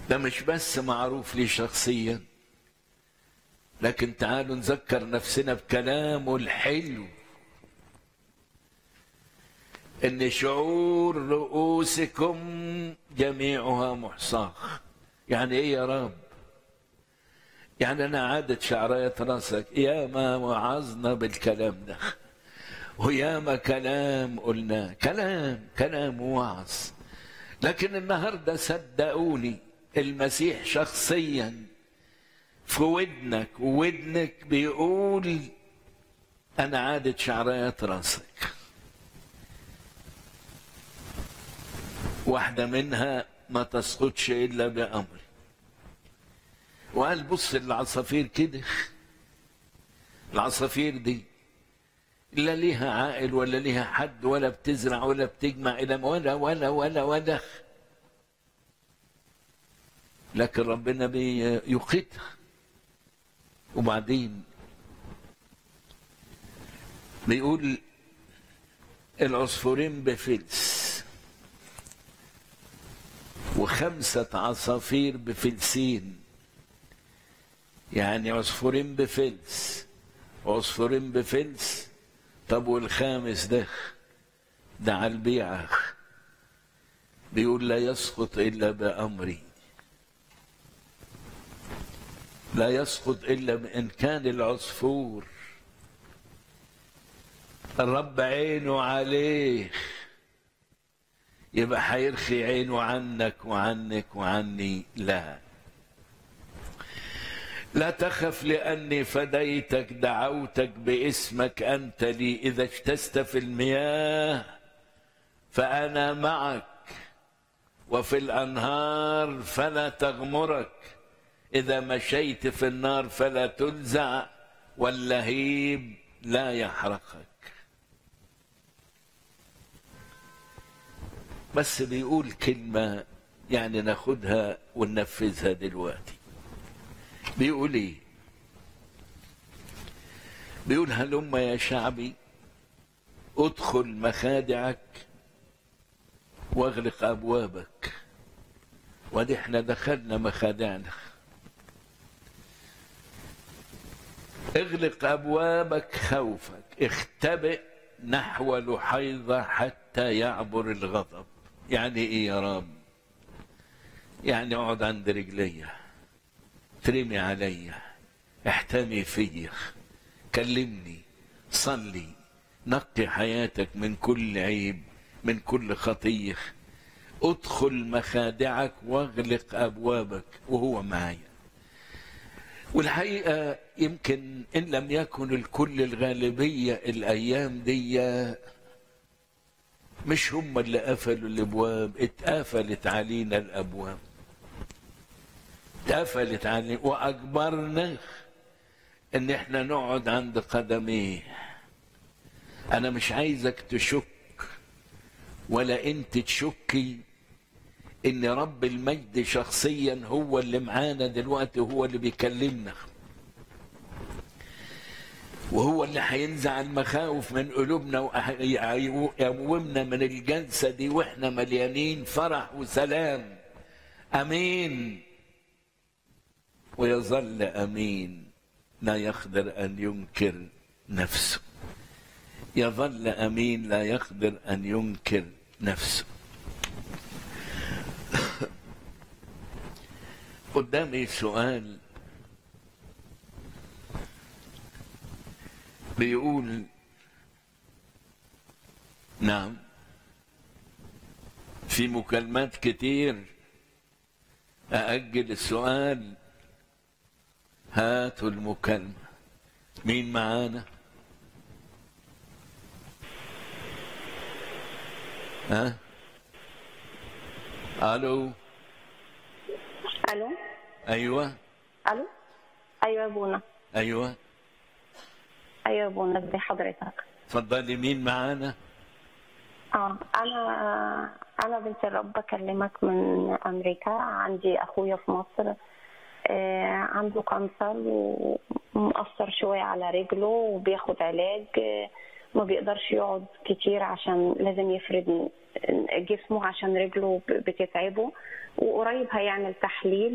ده مش بس معروف لي شخصيا لكن تعالوا نذكر نفسنا بكلامه الحلو ان شعور رؤوسكم جميعها محصاه يعني ايه يا رب يعني انا عادت شعرية راسك يا ما وعظنا بالكلام ده ويا ما كلام قلناه كلام كلام وعظ لكن النهارده صدقوني المسيح شخصيا في ودنك وودنك بيقول انا عادت شعريات راسك واحده منها ما تسقطش الا بامري وقال بص العصافير كده العصافير دي لا ليها عائل ولا ليها حد ولا بتزرع ولا بتجمع الى ولا ولا ولا ولا لكن ربنا بيقيتها وبعدين بيقول العصفورين بفلس وخمسة عصافير بفلسين يعني عصفورين بفلس وعصفورين بفلس طب والخامس ده ده على البيعة بيقول لا يسقط إلا بأمري لا يسقط إلا إن كان العصفور الرب عينه عليه يبقى هيرخي عينه عنك وعنك وعني لا لا تخف لأني فديتك دعوتك باسمك أنت لي إذا اجتزت في المياه فأنا معك وفي الأنهار فلا تغمرك إذا مشيت في النار فلا تلزع واللهيب لا يحرقك بس بيقول كلمة يعني ناخدها وننفذها دلوقتي بيقول ايه بيقول هلم يا شعبي ادخل مخادعك واغلق ابوابك وادي احنا دخلنا مخادعنا اغلق ابوابك خوفك اختبئ نحو لحيظه حتى يعبر الغضب يعني ايه يا رب يعني اقعد عند رجليا ترمي عليا احتمي فيا كلمني صلي نقي حياتك من كل عيب من كل خطيه ادخل مخادعك واغلق ابوابك وهو معايا والحقيقه يمكن ان لم يكن الكل الغالبيه الايام دي مش هم اللي قفلوا الابواب اتقفلت علينا الابواب اتقفلت علينا واجبرنا ان احنا نقعد عند قدميه انا مش عايزك تشك ولا انت تشكي ان رب المجد شخصيا هو اللي معانا دلوقتي هو اللي بيكلمنا وهو اللي هينزع المخاوف من قلوبنا ويقومنا من الجلسة دي واحنا مليانين فرح وسلام امين ويظل امين لا يقدر ان ينكر نفسه يظل امين لا يقدر ان ينكر نفسه قدامي سؤال بيقول نعم في مكالمات كتير أأجل السؤال هاتوا المكالمة مين معانا ها الو الو ايوه الو ايوه يا بونا ايوه ايوه يا بونا ازي حضرتك اتفضلي مين معانا اه انا انا بنت الرب بكلمك من امريكا عندي اخويا في مصر آه عنده كانسر ومأثر شوية على رجله وبياخد علاج آه ما بيقدرش يقعد كتير عشان لازم يفرد جسمه عشان رجله بتتعبه وقريب هيعمل تحليل